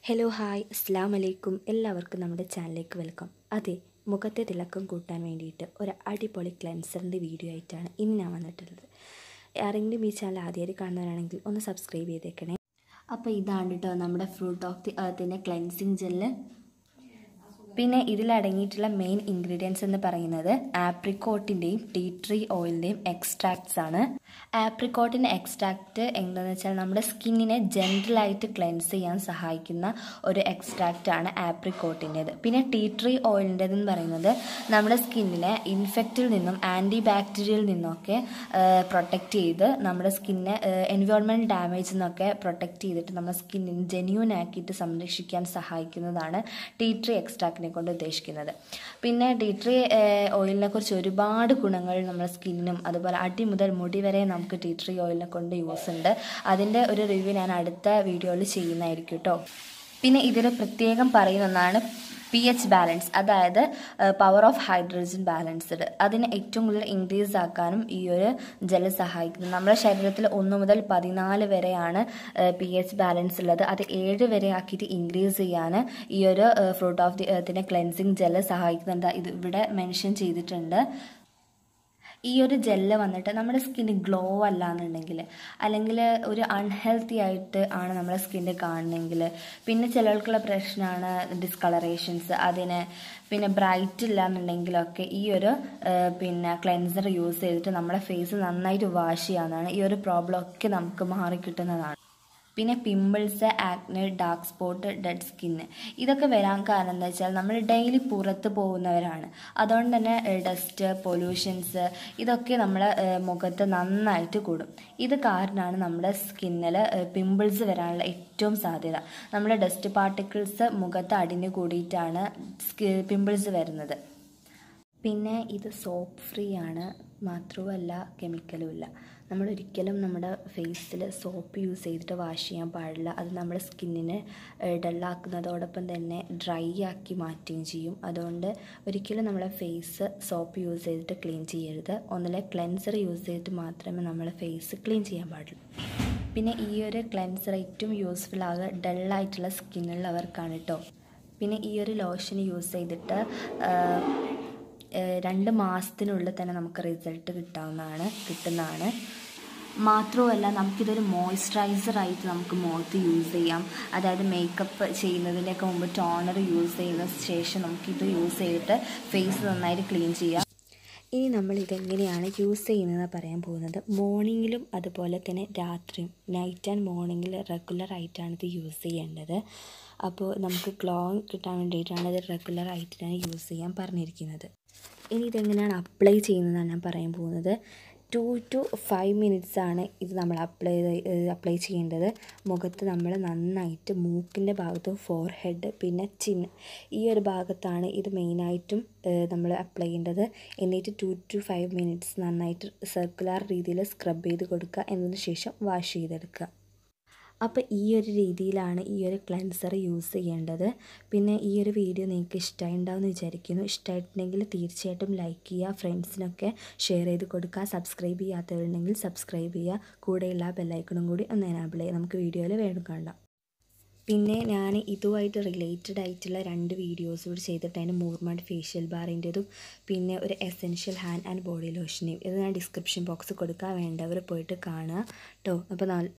hello hi അസ്സാം വലൈക്കും എല്ലാവർക്കും നമ്മുടെ ചാനലിലേക്ക് വെൽക്കം അതെ മുഖത്തെ തിളക്കം കൂട്ടാൻ വേണ്ടിയിട്ട് ഒരു അടിപൊളി ക്ലെൻസറിൻ്റെ വീഡിയോ ആയിട്ടാണ് ഇന്ന് ഞാൻ വന്നിട്ടുള്ളത് ആരെങ്കിലും ഈ ചാനൽ ആദ്യമായിട്ട് കാണുന്നവരാണെങ്കിൽ ഒന്ന് സബ്സ്ക്രൈബ് ചെയ്തേക്കണേ അപ്പോൾ ഇതാണ് കേട്ടോ നമ്മുടെ ഫ്രൂട്ട് ഓഫ് ദി എർത്തിൻ്റെ ക്ലെൻസിങ് ജെല്ല് പിന്നെ ഇതിലടങ്ങിയിട്ടുള്ള മെയിൻ ഇൻഗ്രീഡിയൻസ് എന്ന് പറയുന്നത് ആപ്രിക്കോട്ടിൻ്റെയും ടീ ട്രീ ഓയിലിൻ്റെയും എക്സ്ട്രാക്ട്സ് ആണ് ആപ്രിക്കോട്ടിൻ്റെ എക്സ്ട്രാക്റ്റ് എന്താണെന്ന് വെച്ചാൽ നമ്മുടെ സ്കിന്നിനെ ജെൻറലായിട്ട് ക്ലെൻസ് ചെയ്യാൻ സഹായിക്കുന്ന ഒരു എക്സ്ട്രാക്റ്റ് ആണ് ആപ്രിക്കോട്ടിൻ്റേത് പിന്നെ ടീ ട്രീ ഓയിലിൻ്റെത് എന്ന് പറയുന്നത് നമ്മുടെ സ്കിന്നിനെ ഇൻഫെക്റ്റിൽ നിന്നും ആൻറ്റി ബാക്ടീരിയയിൽ നിന്നൊക്കെ പ്രൊട്ടക്റ്റ് ചെയ്ത് നമ്മുടെ സ്കിന്നെ എൻവയോൺമെൻറ്റ് ഡാമേജിൽ നിന്നൊക്കെ പ്രൊട്ടക്റ്റ് ചെയ്തിട്ട് നമ്മുടെ സ്കിന്നിന് ജെന്യൂൻ ആക്കിയിട്ട് സംരക്ഷിക്കാൻ സഹായിക്കുന്നതാണ് ടീ ട്രീ എക്സ്ട്രാക്റ്റിനെ കൊണ്ട് ഉദ്ദേശിക്കുന്നത് പിന്നെ ടീ ട്രീ ഓയിലിനെ കുറിച്ച് ഒരുപാട് ഗുണങ്ങൾ നമ്മുടെ സ്കിന്നിനും അതുപോലെ അടി മുതൽ മുടി വരെ നമുക്ക് ടീ ട്രീ ഓയിലിനെ കൊണ്ട് യൂസ് ഉണ്ട് അതിൻ്റെ ഒരു റിവ്യൂ ഞാൻ അടുത്ത വീഡിയോയിൽ ചെയ്യുന്നതായിരിക്കും കേട്ടോ പിന്നെ ഇതിൽ പ്രത്യേകം പറയുന്ന ഒന്നാണ് പി എച്ച് ബാലൻസ് അതായത് പവർ ഓഫ് ഹൈഡ്രജൻ ബാലൻസ്ഡ് അതിനെ ഏറ്റവും കൂടുതൽ ഇൻക്രീസ് ആക്കാനും ഈ ഒരു ജല സഹായിക്കുന്നു നമ്മുടെ ശരീരത്തിൽ ഒന്ന് മുതൽ പതിനാല് വരെയാണ് പി എച്ച് ബാലൻസ് ഉള്ളത് അത് ഏഴ് വരെ ആക്കിയിട്ട് ഇൻക്രീസ് ചെയ്യാൻ ഈ ഒരു ഫ്രൂട്ട് ഓഫ് ദി എർത്തിനെ ക്ലെൻസിങ് ജെല്ല് സഹായിക്കുന്നുണ്ട് ഇത് ഇവിടെ മെൻഷൻ ചെയ്തിട്ടുണ്ട് ഈ ഒരു ജെല്ല് വന്നിട്ട് നമ്മുടെ സ്കിന്ന് ഗ്ലോ അല്ല എന്നുണ്ടെങ്കിൽ അല്ലെങ്കിൽ ഒരു അൺഹെൽത്തി ആയിട്ട് ആണ് നമ്മുടെ സ്കിന്ന് കാണുന്നെങ്കിൽ പിന്നെ ചിലർക്കുള്ള പ്രശ്നമാണ് ഡിസ്കളറേഷൻസ് അതിന് പിന്നെ ബ്രൈറ്റ് ഇല്ല എന്നുണ്ടെങ്കിലൊക്കെ ഈ ഒരു പിന്നെ ക്ലെൻസർ യൂസ് ചെയ്തിട്ട് നമ്മുടെ ഫേസ് നന്നായിട്ട് വാഷ് ചെയ്യാവുന്നതാണ് ഈ ഒരു പ്രോബ്ലം ഒക്കെ നമുക്ക് മാറിക്കിട്ടുന്നതാണ് പിന്നെ pimples acne dark spot dead skin ഇതൊക്കെ വരാൻ കാരണം എന്താ വെച്ചാൽ നമ്മൾ ഡെയിലി പുറത്ത് പോകുന്നവരാണ് അതുകൊണ്ട് തന്നെ ഡസ്റ്റ് പൊല്യൂഷൻസ് ഇതൊക്കെ നമ്മളെ മുഖത്ത് നന്നായിട്ട് കൂടും ഇത് കാരണമാണ് നമ്മുടെ സ്കിന്നിൽ പിമ്പിൾസ് വരാനുള്ള ഏറ്റവും സാധ്യത നമ്മുടെ ഡസ്റ്റ് പാർട്ടിക്കിൾസ് മുഖത്ത് അടിഞ്ഞു കൂടിയിട്ടാണ് പിമ്പിൾസ് വരുന്നത് പിന്നെ ഇത് സോപ്പ് ഫ്രീ ആണ് മാത്രവുമല്ല കെമിക്കലും ഇല്ല നമ്മൾ ഒരിക്കലും നമ്മുടെ ഫേസിൽ സോപ്പ് യൂസ് ചെയ്തിട്ട് വാഷ് ചെയ്യാൻ പാടില്ല അത് നമ്മുടെ സ്കിന്നിനെ ഡള്ളാക്കുന്നതോടൊപ്പം തന്നെ ഡ്രൈ ആക്കി മാറ്റുകയും ചെയ്യും അതുകൊണ്ട് ഒരിക്കലും നമ്മളെ ഫേസ് സോപ്പ് യൂസ് ചെയ്തിട്ട് ക്ലീൻ ചെയ്യരുത് ഒന്നിലെ ക്ലെൻസർ യൂസ് ചെയ്തിട്ട് മാത്രമേ നമ്മളെ ഫേസ് ക്ലീൻ ചെയ്യാൻ പാടുള്ളൂ പിന്നെ ഈ ഒരു ക്ലെൻസർ ഏറ്റവും യൂസ്ഫുൾ ആകുക ഡള്ളായിട്ടുള്ള സ്കിന്നുള്ളവർക്കാണ് കേട്ടോ പിന്നെ ഈ ഒരു ലോഷൻ യൂസ് ചെയ്തിട്ട് രണ്ട് മാസത്തിനുള്ളിൽ തന്നെ നമുക്ക് റിസൾട്ട് കിട്ടാവുന്നതാണ് കിട്ടുന്നതാണ് മാത്രവുമല്ല നമുക്കിതൊരു മോയ്സ്ചറൈസർ ആയിട്ട് നമുക്ക് മുഖത്ത് യൂസ് ചെയ്യാം അതായത് മേക്കപ്പ് ചെയ്യുന്നതിൻ്റെയൊക്കെ മുമ്പ് ടോണർ യൂസ് ചെയ്ത ശേഷം നമുക്കിത് യൂസ് ചെയ്തിട്ട് ഫേസ് നന്നായിട്ട് ക്ലീൻ ചെയ്യാം ഇനി നമ്മൾ ഇതെങ്ങനെയാണ് യൂസ് ചെയ്യുന്നതെന്ന് പറയാൻ പോകുന്നത് മോർണിംഗിലും അതുപോലെ തന്നെ രാത്രിയും നൈറ്റ് ആൻഡ് മോർണിംഗിൽ റെഗുലർ ആയിട്ടാണ് ഇത് യൂസ് ചെയ്യേണ്ടത് അപ്പോൾ നമുക്ക് ഗ്ലോ കിട്ടാൻ വേണ്ടിയിട്ടാണ് ഇത് റെഗുലർ ആയിട്ടാണ് യൂസ് ചെയ്യാൻ പറഞ്ഞിരിക്കുന്നത് ഇനി ഇതെങ്ങനെയാണ് അപ്ലൈ ചെയ്യുന്നതാണ് ഞാൻ പറയാൻ പോകുന്നത് ടു ടു ഫൈവ് മിനിറ്റ്സ് ആണ് ഇത് നമ്മൾ അപ്ലൈ അപ്ലൈ ചെയ്യേണ്ടത് മുഖത്ത് നമ്മൾ നന്നായിട്ട് മൂക്കിൻ്റെ ഭാഗത്തും ഫോർ ഹെഡ് പിന്നെ ചിൻ ഈ ഒരു ഭാഗത്താണ് ഇത് മെയിനായിട്ടും നമ്മൾ അപ്ലൈ ചെയ്യേണ്ടത് എന്നിട്ട് ടു ടു ഫൈവ് മിനിറ്റ്സ് നന്നായിട്ട് സർക്കുലർ രീതിയിൽ സ്ക്രബ് ചെയ്ത് കൊടുക്കുക എന്നതിന് ശേഷം വാഷ് ചെയ്തെടുക്കുക അപ്പോൾ ഈ ഒരു രീതിയിലാണ് ഈ ഒരു ക്ലെൻസർ യൂസ് ചെയ്യേണ്ടത് പിന്നെ ഈ ഒരു വീഡിയോ നിങ്ങൾക്ക് ഇഷ്ടമായിട്ടുണ്ടാവുമെന്ന് വിചാരിക്കുന്നു ഇഷ്ടമായിട്ടുണ്ടെങ്കിൽ തീർച്ചയായിട്ടും ലൈക്ക് ചെയ്യുക ഫ്രണ്ട്സിനൊക്കെ ഷെയർ ചെയ്ത് കൊടുക്കുക സബ്സ്ക്രൈബ് ചെയ്യാത്തവരുണ്ടെങ്കിൽ സബ്സ്ക്രൈബ് ചെയ്യുക കൂടെയുള്ള ബെല്ലൈക്കണും കൂടി ഒന്ന് എനാബിൾ ചെയ്യുക നമുക്ക് വീഡിയോയിൽ വേണം കാണാം പിന്നെ ഞാൻ ഇതുമായിട്ട് റിലേറ്റഡ് ആയിട്ടുള്ള രണ്ട് വീഡിയോസ് കൂടി ചെയ്തിട്ട് അതിന് മൂർമാഡ് ഫേഷ്യൽ ബാറിൻ്റെതും പിന്നെ ഒരു എസെൻഷ്യൽ ഹാൻഡ് ആൻഡ് ബോഡി ലോഷനെയും ഇത് ഞാൻ ഡിസ്ക്രിപ്ഷൻ ബോക്സ് കൊടുക്കാൻ വേണ്ടവർ പോയിട്ട് കാണുക കേട്ടോ അപ്പോൾ